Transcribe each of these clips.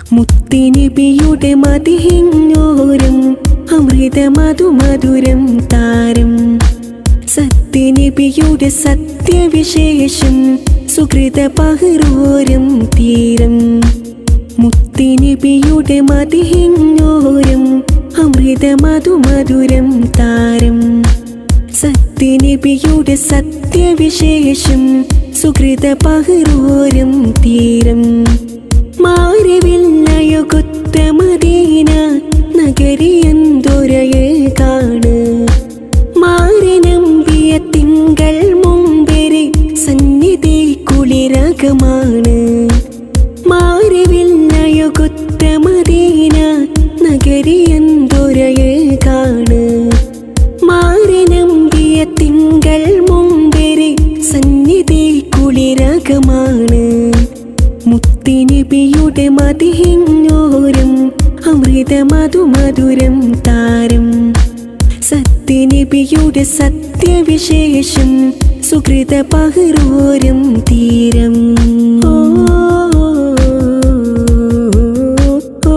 മുത്തിനബിയുടെ മതിഹിഞ്ഞോരം അമൃത മധുമധുരം താരം സത്യനബിയുടെ സത്യവിശേഷം സുഹൃത പഹരോരം തീരം മുത്തിനബിയുടെ മതിഹിഞ്ഞോരം അമൃത മധുമധുരം താരം സത്യനബിയുടെ സത്യവിശേഷം സുഹൃത പഹരോരം തീരം മാറിവില്ലയുകുത്ത മദീന നഗരിയന്തുരയെ കാണ് മാറി നമ്പിയ തിങ്കൾ മുമ്പെരി സന്നിധി കുളിരകമാണ് മാറിവില്ലയുകുത്ത മദീന നഗരിയന്തുരയെ കാണ് മാറി നമ്പിയ തിങ്കൾ മുമ്പെരി സന്നിധി കുളിരകമാണ് മുത്തിനബിയുടെ മതിഹിഞ്ഞോരം അമൃത മധുമധുരം താരം സത്യനബിയുടെ സത്യവിശേഷം സുഹൃത പഹരോരം തീരം ഓ, ഓ,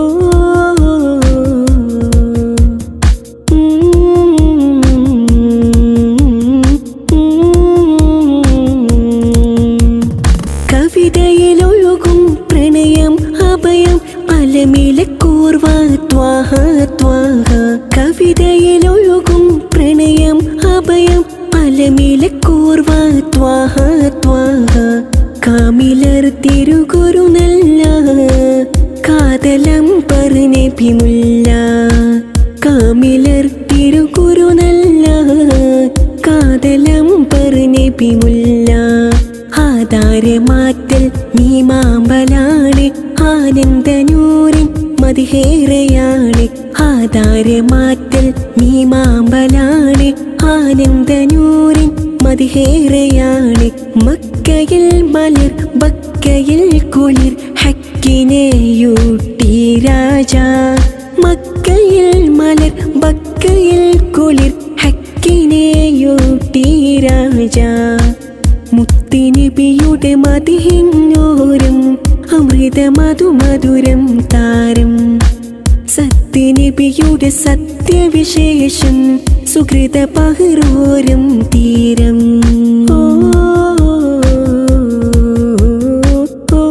കവിതയിലൊഴുകും പ്രണയം അഭയം പലമിലക്കൂർവ ത്വാഹ ത്വാഹ കവിതയിലൊഴുകും പ്രണയം അഭയം പലമിലക്കൂർവ ത്വാഹ ത്വാഹ കാമിലർ തിരുകുരു നല്ല കാതലം പറഞ്ഞിമുല്ല കാമിലർ തിരുകുരു നല്ല കാതലം പറഞ്ഞിമുല്ല ആധാരമാറ്റൽ നീ മാമ്പലാണ് ആനന്ദനൂരിൻ മതിഹേറെയാണ് ആധാരമാറ്റൽ നീ മാമ്പലാണ് ആനന്ദനൂരിൻ മതിഹേറെയാണ് മക്കയിൽ മലർ ബക്കയിൽ കുളിർ ഹക്കിനെയൂട്ടി രാജ മക്കയിൽ മലർ ബക്കയിൽ കുളിർ ഹക്കിനെയൂട്ടി രാജ മുത്തിനബിയുടെ മതിഹിഞ്ഞോരം അമൃത മധുമധുരം താരം സത്യനബിയുടെ സത്യവിശേഷം സുഹൃത പഹരോരം തീരം ഓ, ഓ,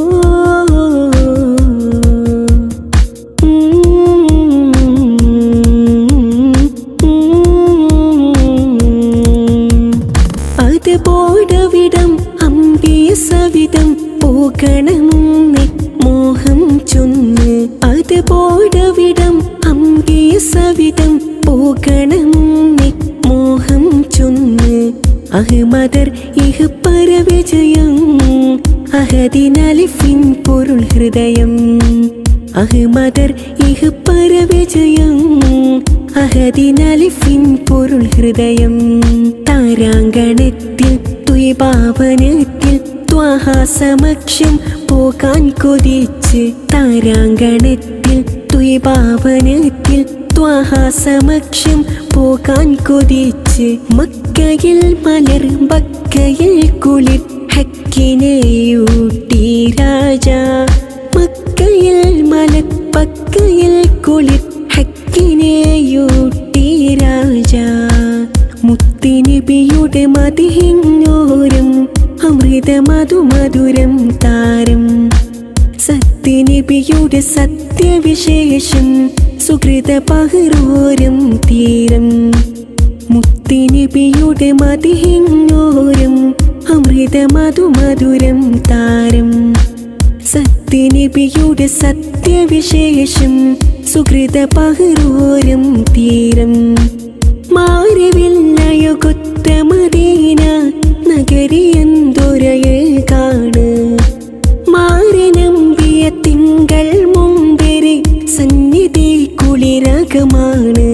അതുപോടവിടം അമ്പിയ സവിധം പോകണമെന്ന് മോഹം ചൊന്ന് അതുപോടവിടം അമ്പിയ സവിധം പോകണമെന്ന് മോഹം ചൊന്ന് അഹ്മദർ ഇഹ പരവിജയം അഹദിനലിഫിൻ പൊരുൾ ഹൃദയം അഹ്മദർ ഇഹ പരവിജയം അഹദിനലിഫിൻ പൊരുൾ ഹൃദയം താരാങ്കണത്തിൽ ദ്വൈപാവനത്തിൽ ത്വാഹ സമക്ഷം പോകാൻ കൊതിച്ച് താരാങ്കണത്തിൽ ദ്വൈപാവനത്തിൽ ത്വാഹ സമക്ഷം പോകാൻ കൊതിച്ച് മക്കയിൽ മലർ ബക്കയിൽ കുളിർ ഹക്കിനെയൂട്ടി രാജ മക്കയിൽ മലർ ബക്കയിൽ കുളിർ ഹക്കിനെയൂട്ടി രാജ മുത്തിനബിയുടെ മതിഹിഞ്ഞോരം അമൃത മധുമധുരം താരം സത്യനബിയുടെ സത്യവിശേഷം സുഹൃത പഹരോരം തീരം മുത്തിനബിയുടെ മതിഹിഞ്ഞോരം അമൃത മധുമധുരം താരം സത്യനബിയുടെ സത്യവിശേഷം സുഹൃത പഹരോരം തീരം മാറിവില്ലയുകുത്ത മദീന നഗരിയന്തുരയെ കാണ് മാറി നമ്പിയ തിങ്കൾ മുമ്പെരി സന്നിധി കുളിരകമാണ്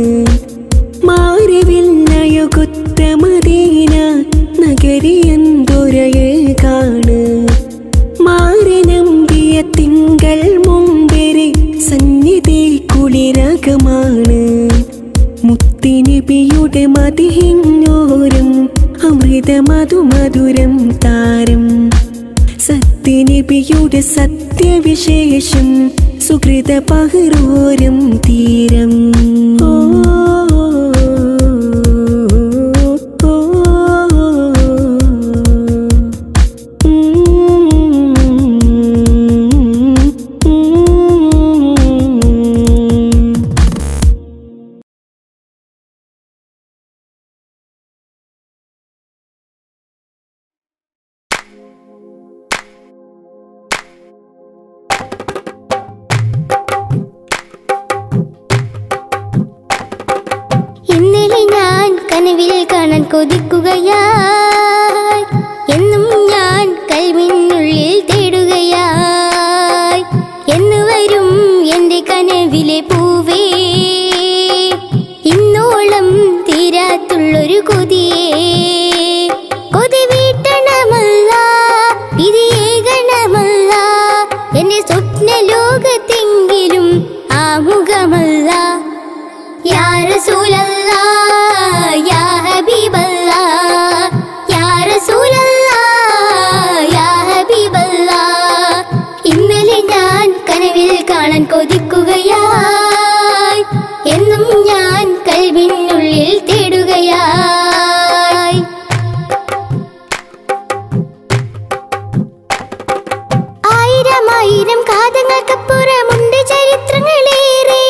മാറിവില്ലയുകുത്ത മദീന നഗരിയന്തുരയെ കാണ് മാറി നമ്പിയ തിങ്കൾ മുമ്പെരി സന്നിധി കുളിരകമാണ് മുത്തിനബിയുടെ മതിഹിഞ്ഞോരം അമൃത മധുമധുരം താരം സത്യനബിയുടെ സത്യവിശേഷം സുഹൃത പഹ്റോരം തീരം ഓ, ഓ, ഉം. ഇന്നലെ ഞാൻ കനവിൽ കാണാൻ കൊതിക്കുകയായി എന്നും ഞാൻ കൽവിനുള്ളിൽ തേടുകയായി എന്ന് വരും എന്റെ കനവിലെ പൂവേ ഇന്നോളം തീരാത്തുള്ളൊരു കൊതിയേ കൊതി വീട്ടണമല്ല ഇത് ഏകണമല്ല എന്റെ സ്വപ്ന ലോകത്തെങ്കിലും ആമുഖമല്ല യാ റസൂലല്ലാ യാ ഹബീബല്ലാ യാ റസൂലല്ലാ യാ ഹബീബല്ലാ ഇന്നലെ ഞാൻ കനവിൽ കാണാൻ കൊതിക്കുകയായി എന്നും ഞാൻ കൽവിനുള്ളിൽ തേടുകയായി ആയിരം ആയിരം കാതങ്ങൾക്കപ്പുറമുണ്ട് ചരിത്രങ്ങളേറെ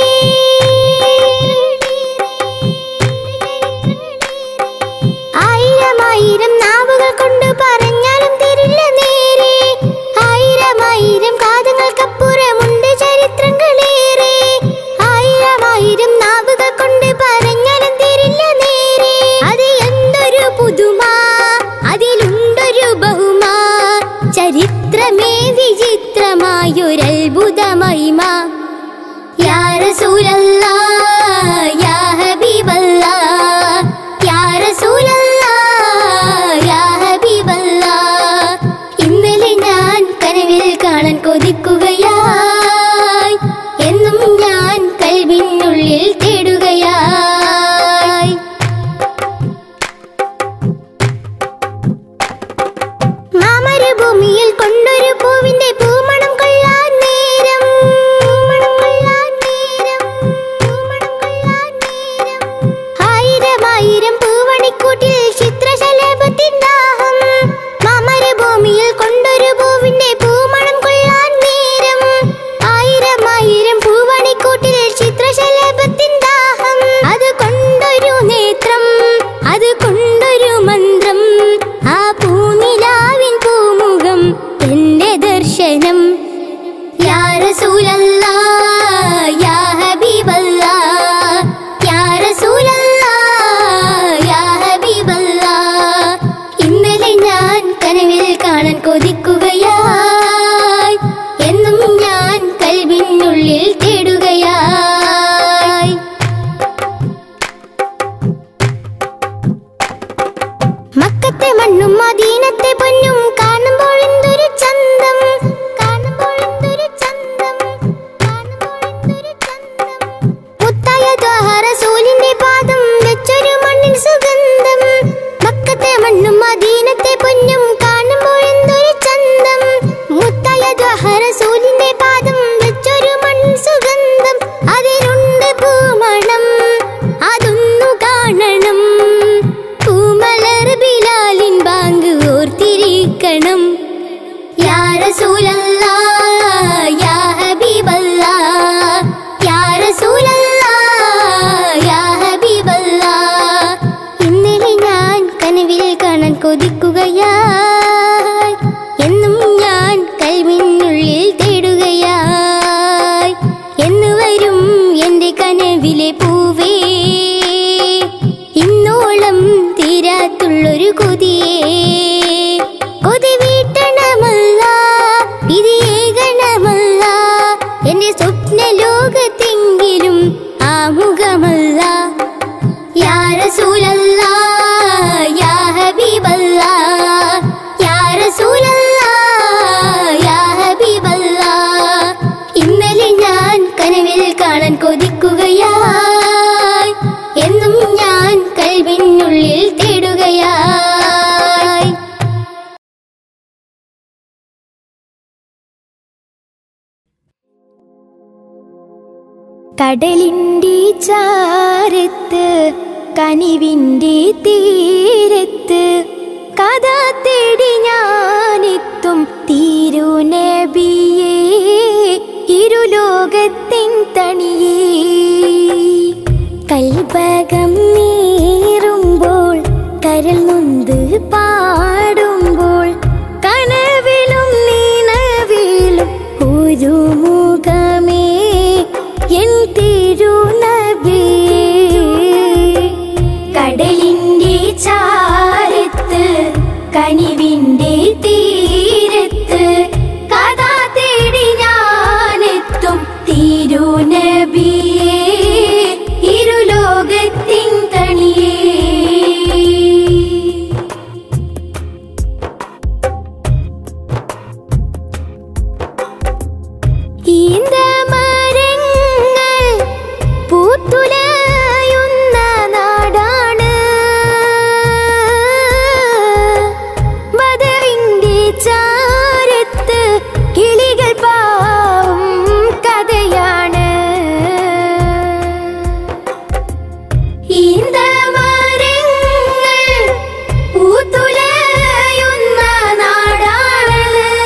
ആയിരം ആയിരം നാവുകൾ കൊണ്ട് പറഞ്ഞാലും തിരില്ല നേരെ ആയിരം ആയിരം കാതങ്ങൾക്കപ്പുറമുണ്ട് ചരിത്രങ്ങളേറെ ആയിരം ആയിരം നാവുകൾ കൊണ്ട് പറഞ്ഞാലും തിരില്ല നേരെ അത് എന്തൊരു പുതുമ അതിലുണ്ടൊരു ബഹുമ ചരിത്രമേ വിചിത്രമായൊരത്ഭുത മഹിമ യാ റസൂലല്ലാ യാ ഹബീബല്ലാ യാ റസൂലല്ലാ യാ ഹബീബല്ലാ ഇന്നലെ ഞാൻ കനവിൽ കാണാൻ കൊതിക്കുകയായി എന്നും ഞാൻ കൽവിനുള്ളിൽ തേടുകയായി മാമരഭൂമിയിൽ കൊണ്ടൊരു പൂവിന്റെ പൂമണം കൊള്ളാൻ നേരം പൂമണം കൊള്ളാൻ നേരം പൂമണം കൊള്ളാൻ നേരം ആയിരം ആയിരം പൂവണിക്കൂട്ടിൽ ചിത്രശലഭത്തിൻ ദാഹം മാമരഭൂമിയിൽ കൊണ്ടൊരു പൂവിന്റെ പൂമണം കൊള്ളാൻ നേരം ആയിരം ആയിരം പൂവണിക്കൂട്ടിൽ ചിത്രശലഭത്തിൻ ദാഹം അത് കൊണ്ടൊരു നേത്രം അത് കൊണ്ടൊരു മന്ത്രം ആ പൂനിലാവിൻ പൂമുഖം എന്റെ ദർശനം യാ റസൂലല്ലാ യാ ഹബീബല്ലാ യാ റസൂലല്ലാ യാ ഹബീബല്ലാ ഇന്നലെ ഞാൻ കനവിൽ കാണാൻ കൊതിക്കുകയായി എന്നും ഞാൻ കൽവിനുള്ളിൽ തേടുകയായി മക്കത്തെ മണ്ണും മദീനത്തെ പൊന്നും കാണുമ്പോൾ എന്തൊരു ചന്തം കാണുമ്പോൾ എന്തൊരു ചന്തം കാണുമ്പോൾ എന്തൊരു ചന്തം മുത്തായ ത്വാഹ റസൂലിന്റെ പാദം വെച്ചൊരു മണ്ണിൻ സുഗന്ധം മക്കത്തെ മണ്ണും മദീനത്തെ പൊന്നും കാണുമ്പോൾ എന്തൊരു ചന്തം മുത്തായ ത്വാഹ റസൂലിന്റെ പാദം വെച്ചൊരു മണ്ണിൻ സുഗന്ധം അതിലുണ്ട് പൂമണം അതൊന്നു കാണണം പൂമലർ ബിലാലിൻ ബാങ്ക് ഓർത്തിരിക്കണം യാ റസൂലല്ലാ യാ ഹബീബല്ലാ യാ റസൂലല്ലാ യാ ഹബീബല്ലാ ഇന്നലെ ഞാൻ കനവിൽ കാണാൻ കൊതിക്കുകയായി എന്നും ഞാൻ കൽവിനുള്ളിൽ തേടുകയായി എന്ന് വരും എന്റെ കനവിലെ പൂവേ ഇന്നോളം തീരാത്തുള്ളൊരു കൊതിയേ കൊതി വീട്ടണമല്ല ഇത് ഏകണമല്ല എന്റെ സ്വപ്ന ലോകത്തെങ്കിലും ആമുഖമല്ല യാ റസൂലല്ലാ യാ ഹബീബല്ലാ കടലിൻ്റെ ചാരത്ത് കനിവിൻ്റെ തീരത്ത് കഥ തേടി ഞാനെത്തും തിരുനബിയേ ഇരുലോകത്തിൻ തണിയേ കൽപകം നീറുമ്പോൾ കരൽ നൊന്ത് പാടുമ്പോൾ കനവിലും നീനവിലും ഒരു മുഖമേ എൻ തിരുനബി കടലിൻ്റെ ചാരത്ത് കനിവിൻ്റെ തീരത്ത് കഥ തേടി ഞാനെത്തും തിരുനബിയേ ഇരുലോകത്തിൻ തണിയേ ഈന്തമരങ്ങൾ പൂത്തുലയുന്ന നാടാണ് ബദറിന്റെ ചാരത്ത് കിളികൾ പാവും കഥയാണ് ഈന്തമരങ്ങൾ പൂത്തുലയുന്ന നാടാണ്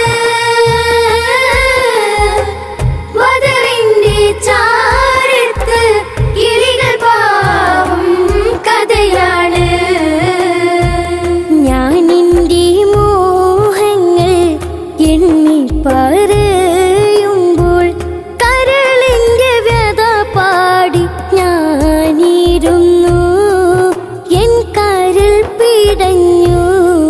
വധവിന്റെ ചാരത്ത് കിളികൾ പാവും കഥയാണ് ഞാനിൻ്റെ മോഹങ്ങൾ എണ്ണി പറയുമ്പോൾ കരളിൻ്റെ വ്യത പാടി ഞാനിരുന്നു എൻ കരൾ പിടഞ്ഞു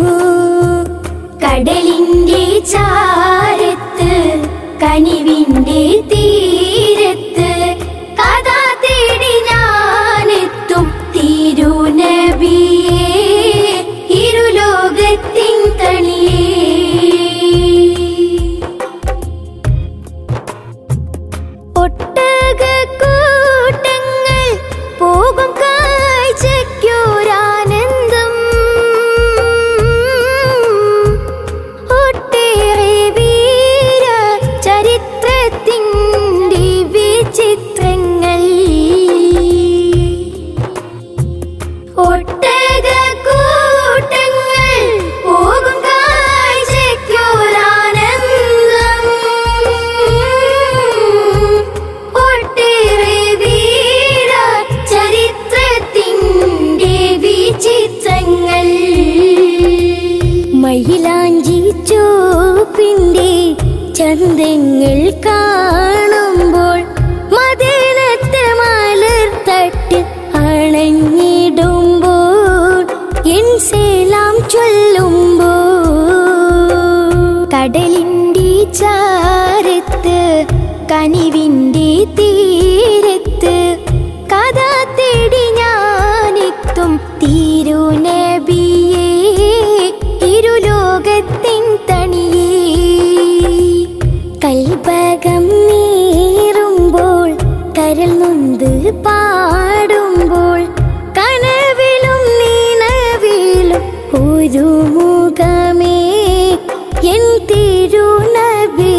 കടലിൻ്റെ ചാരത്ത് കനിവിൻ്റെ തീരത്ത് കഥ തേടി ഞാനെത്തും തിരുനബിയേ ഇരുലോകത്തിൻ തണിയേ ഒട്ടകക്കൂട്ടങ്ങൾ പോകും കാഴ്ചയ്ക്കൊരാനന്ദം ഒട്ടേറെ വീര ചരിത്രത്തിൻ്റെ വിചിത്രങ്ങൾ ഒട്ടകക്കൂട്ടങ്ങൾ പോകും കാഴ്ചയ്ക്കൊരാനന്ദം ഒട്ടേറെ വീര ചരിത്രത്തിൻ്റെ വിചിത്രങ്ങൾ മയിലാഞ്ചി ചോപ്പിൻ്റെ ചന്തങ്ങൾ കാണുമ്പോൾ മദനത്തെ മലർ തട്ട് അണഞ്ഞിടുമ്പോൾ എൻ സേലാം ചൊല്ലുമ്പോൾ കടലിൻ്റെ ചാരത്ത് കനിവിൻ്റെ തീരത്ത് കഥ തേടി ഞാനെത്തും തിരുനബിയേ ഇരുലോകത്തിൻ തണിയേ കൽപകം നീറുമ്പോൾ കരൽ നൊന്ത് പാടുമ്പോൾ കനവിലും നീനവിലും ഒരു മുഖമേ എൻ തിരുനബി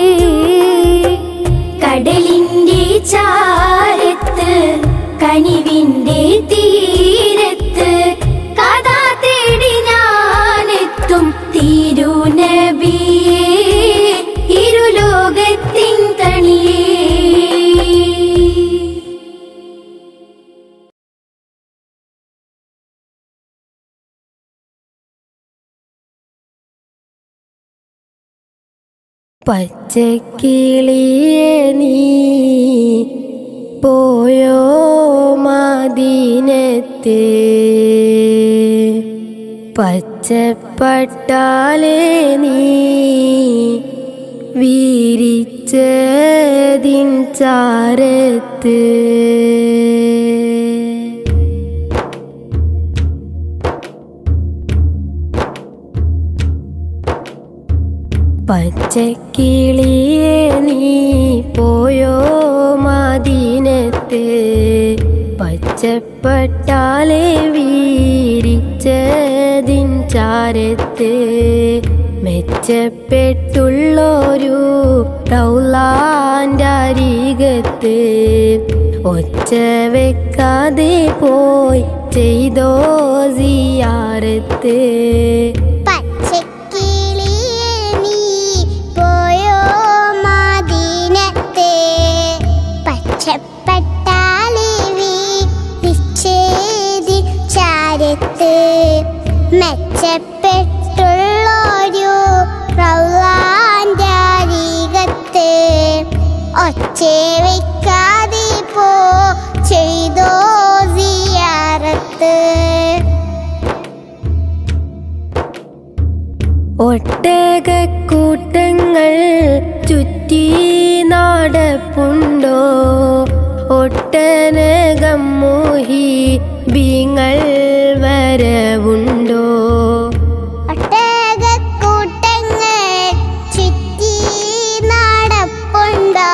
കടലിൻ്റെ ചാരത്ത് കനിവിൻ്റെ തീരത്ത് കഥ തേടി ഞാനെത്തും തിരുനബിയേ ഇരുലോകത്തിൻ തണിയേ പച്ചക്കിളിയെ നീ പോയോ മദീനത്തെ പച്ചപ്പട്ടാലെ നീ വീരിച്ചതിൻ ചാരത്ത് പച്ചക്കിളിയെ നീ പോയോ മദീനത്ത് പച്ചപ്പട്ടാലെ വീരിച്ചതിൻ ചാരത്ത് മെച്ചപ്പെട്ടുള്ളൊരു റൗലാൻ്റെ അരികത്ത് ഒച്ച വെക്കാതെ പോയി ചെയ്തോ സിയാറത്ത് പച്ചക്കിളിയെ നീ പോയോ മാദീനത്തെ പച്ചപ്പട്ടാളി വീച്ചേതി ചാരത്ത് മെച്ചപ്പെട്ടുള്ളൊരു റൗലാൻ്റെ അരികത്ത് ഒച്ചേ വെക്കാതെ പോ ചെയ്തോ സിയാറത്ത് ഒട്ടകക്കൂട്ടങ്ങൾ ചുറ്റി നാടപ്പുണ്ടോ ഒട്ടനകം മോഹി ബീങ്ങൾ വരവുണ്ടോ ഒട്ടകക്കൂട്ടങ്ങൾ ചുറ്റി നടപ്പുണ്ടോ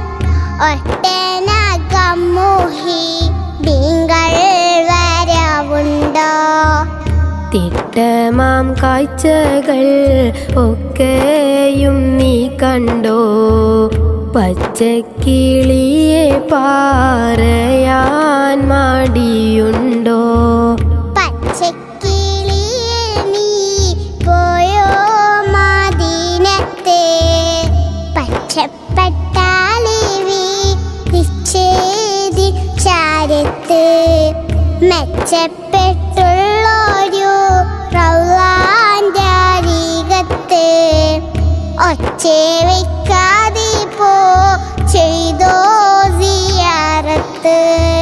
ഒട്ടനകം മോഹി ബീങ്കൾ വരവുണ്ടോ തിട്ടമാം കാഴ്ചകൾ ഒക്കെയും നീ കണ്ടോ പച്ചക്കിളിയെ പാറയാൻ മടിയുണ്ടോ പച്ചക്കിളിയെ നീ പോയോ മാദീനത്തെ പച്ചപ്പട്ടാളി വീച്ചേതി ചാരത്ത് മെച്ചപ്പെട്ടുള്ളൊരു റൗലാൻ്റെ അരികത്ത് ഒച്ചേ വെക്കാതെ പോ ചെയ്തോ സിയാറത്ത്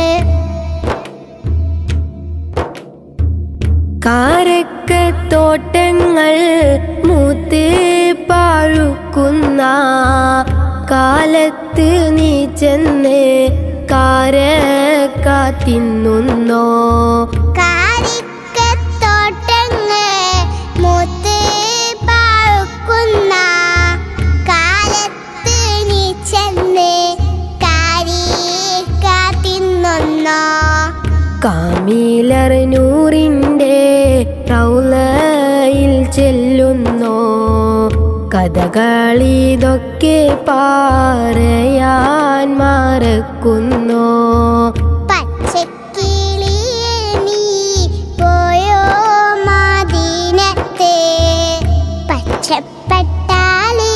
കാരക്കത്തോട്ടങ്ങൾ മൂത്ത് പാഴുക്കുന്ന കാലത്ത് നീ ചെന്ന് കാരക്കാത്തിന്നുന്നോ കാരിക്കത്തോട്ടങ്ങൾ മൂത്ത് പാഴുക്കുന്ന കാലത്ത് നീ ചെന്ന് കാരിക്കാത്തിന്നൊന്നോ കാമിലറിനൂറിൻ്റെ റൗലയിൽ ചെല്ലുന്നോ കഥകളിതൊക്കെ പാറയാൻ മറക്കുന്നോ പച്ചക്കിളിയെ നീ പോയോ മാദീനത്തെ പച്ചപ്പട്ടാളി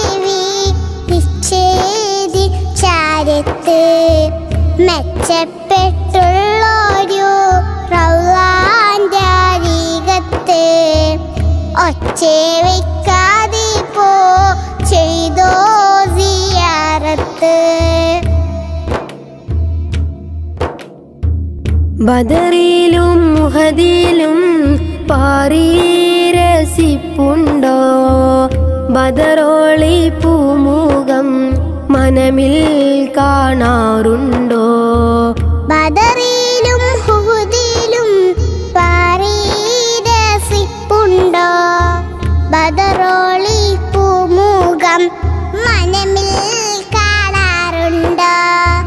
വീച്ചേതി ചാരത്ത് മെച്ചപ്പെട്ടുള്ളൊരു റൗലാൻ്റെ അരികത്ത് ഒച്ചേ വെക്കാതെ പോ ചെയ്തോ സിയാറത്ത് ബദറിലും മുഹദിലും പാരീരസിപ്പുണ്ടോ ബദറോളി പൂമുഖം മനമിൽ കാണാറുണ്ടോ ബദറിലും ഹുദിലും പാരീരസിപ്പുണ്ടോ ബദറോളി പൂമുഖം മനമിൽ കാണാറുണ്ടോ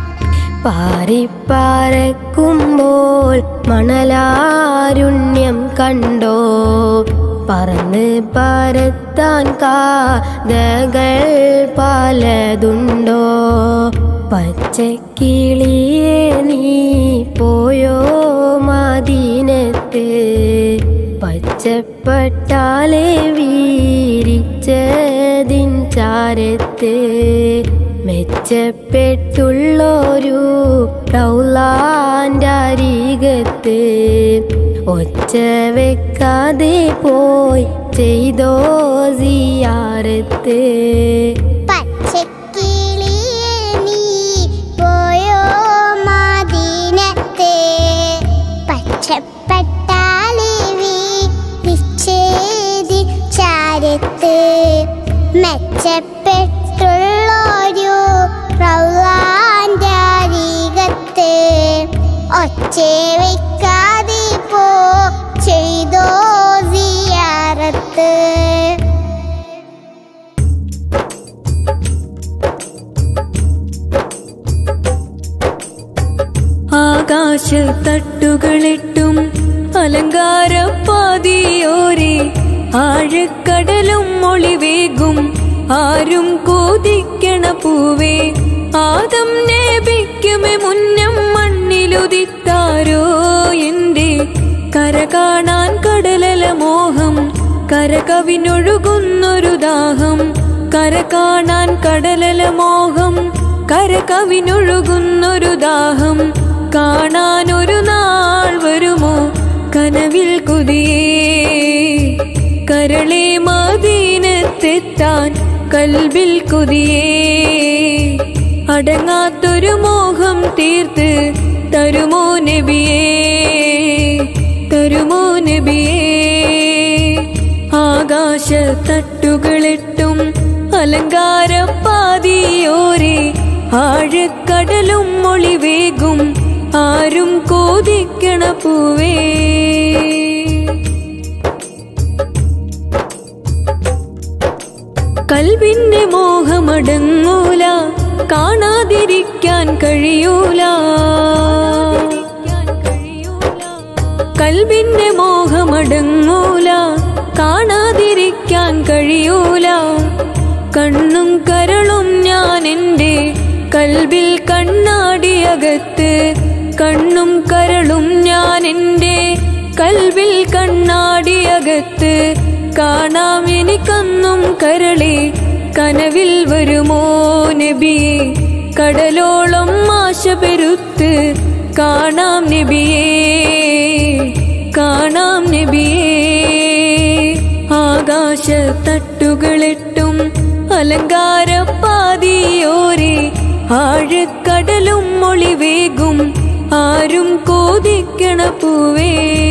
പാറിപ്പാറക്കുമ്പോൾ മണലാരുണ്യം കണ്ടോ പറന്ന് പരത്താൻ കാതകൾ പലതുണ്ടോ പച്ചക്കിളിയെ നീ പോയോ മദീനത്ത് പച്ചപ്പട്ടാലെ വീരിച്ചതിൻ ചാരത്ത് മെച്ചപ്പെട്ടുള്ളൊരു റൗലാൻ്റെ അരികത്ത് ഒച്ച വെക്കാതെ പോയി ചെയ്തോ സിയാറത്ത് പച്ചക്കിളിയെ നീ പോയോ മാദീനത്തെ പച്ചപ്പട്ടാളി വീച്ചേതി ചാരത്ത് മെച്ചപ്പെട്ടുള്ളൊരു റൗലാൻ്റെ അരികത്ത് ഒച്ചേ വെക്കാതെ പോ ചെയ്തോ സിയാറത്ത് ആകാശത്തട്ടുകളെട്ടും അലങ്കാരപ്പാതിയോരെ ആഴക്കടലും ഒളിവേകും ആരും കോതിക്കണ പൂവേ ആദം നബിക്കുമെ മുന്നം കര കാണാൻ കടലല മോഹം കര കവിനൊഴുകുന്നൊരു ദാഹം കര കാണാൻ കടലല മോഹം കര കവിനൊഴുകുന്നൊരു ദാഹം കാണാൻ ഒരു നാൾ വരുമോ കനവിൽ കുതിയേ കരളെ മദീനത്തെത്താൻ കൽബിൽ കുതിയേ അടങ്ങാത്തൊരു മോഹം തീർത്ത് തരുമോ നബിയേ തരുമോ നബിയേ ആകാശ തട്ടുകളെട്ടും അലങ്കാര പാതിയോരെ ആഴക്കടലും മൊളിവേകും ആരും കോതിക്കണ പൂവേ കൽവിന്റെ മോഹമടങ്ങൂല കാണാതിരിക്കാൻ കഴിയൂല കൽവിന്റെ മോഹമടങ്ങൂല കാണാതിരിക്കാൻ കഴിയൂല കണ്ണും കരളും ഞാൻ എൻ്റെ കൽവിൽ കണ്ണാടിയകത്ത് കണ്ണും കരളും ഞാൻ എൻ്റെ കൽവിൽ കണ്ണാടിയകത്ത് കാണാം എനിക്കന്നും കരളെ കനവിൽ വരുമോ നബിയെ കടലോളം ആശ പെരുത്ത് കാണാം നബിയേ കാണാം നബിയേ ആകാശ തട്ടുകളെട്ടും അലങ്കാര പാതിയോരെ ആഴക്കടലും മൊളിവേകും ആരും കോതിക്കണ പൂവേ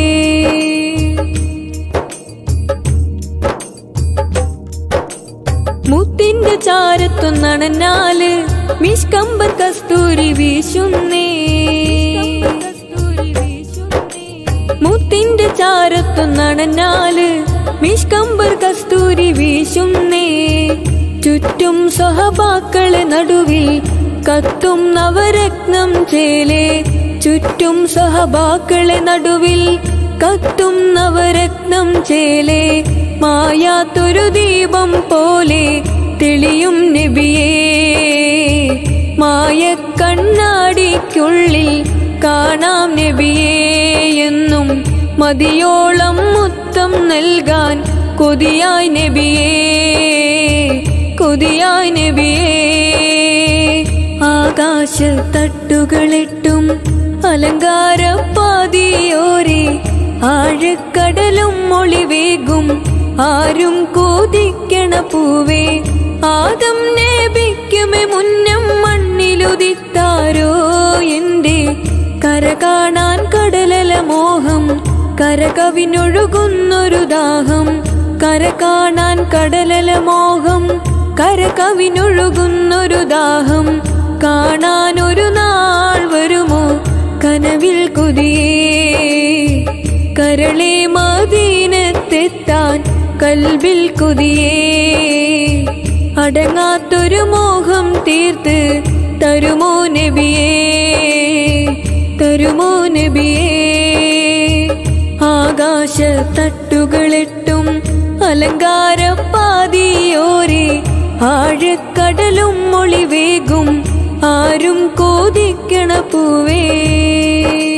മുത്തിന്റെ ചാരത്തൊന്നണഞ്ഞാല് മിഷ്കമ്പർ കസ്തൂരി വീശുന്നേ മുത്തിന്റെ ചാരത്തൊന്നണഞ്ഞാല് മിഷ്കമ്പർ കസ്തൂരി വീശുന്നേ ചുറ്റും സഹബാക്കളെ നടുവിൽ കത്തും നവരത്നം ചേലേ ചുറ്റും സഹബാക്കളെ നടുവിൽ കത്തും നവരത്നം ചേലേ മായാത്തൊരു ദീപം പോലെ തെളിയും നബിയേ മായ കണ്ണാടിക്കുള്ളിൽ കാണാം നബിയേ എന്നും മതിയോളം മുത്തം നൽകാൻ കൊതിയായി നബിയേ കൊതിയായി നബിയേ ആകാശ തട്ടുകളെട്ടും അലങ്കാര പാതിയോരെ ആഴക്കടലും മൊളിവേകും ആരും കോതിക്കണ പൂവേ ആദം നേപിക്കുമേ മുന്നം മണ്ണിലുദിത്താരോ എന്റെ കര കാണാൻ കടലല മോഹം കര കവിനൊഴുകുന്നൊരു ദാഹം കര കാണാൻ കടലല മോഹം കര കവിനൊഴുകുന്നൊരു ദാഹം കാണാൻ ഒരു നാൾ വരുമോ കനവിൽ കുതിയേ കരളെ മദീനത്തെത്താൻ കൽബിൽ കുതിയേ അടങ്ങാത്തൊരു മോഹം തീർത്ത് തരുമോ നബിയേ തരുമോ നബിയേ ആകാശ തട്ടുകളെട്ടും അലങ്കാര പാതിയോരെ ആഴക്കടലും മൊളിവേകും ആരും കോതിക്കണ പൂവേ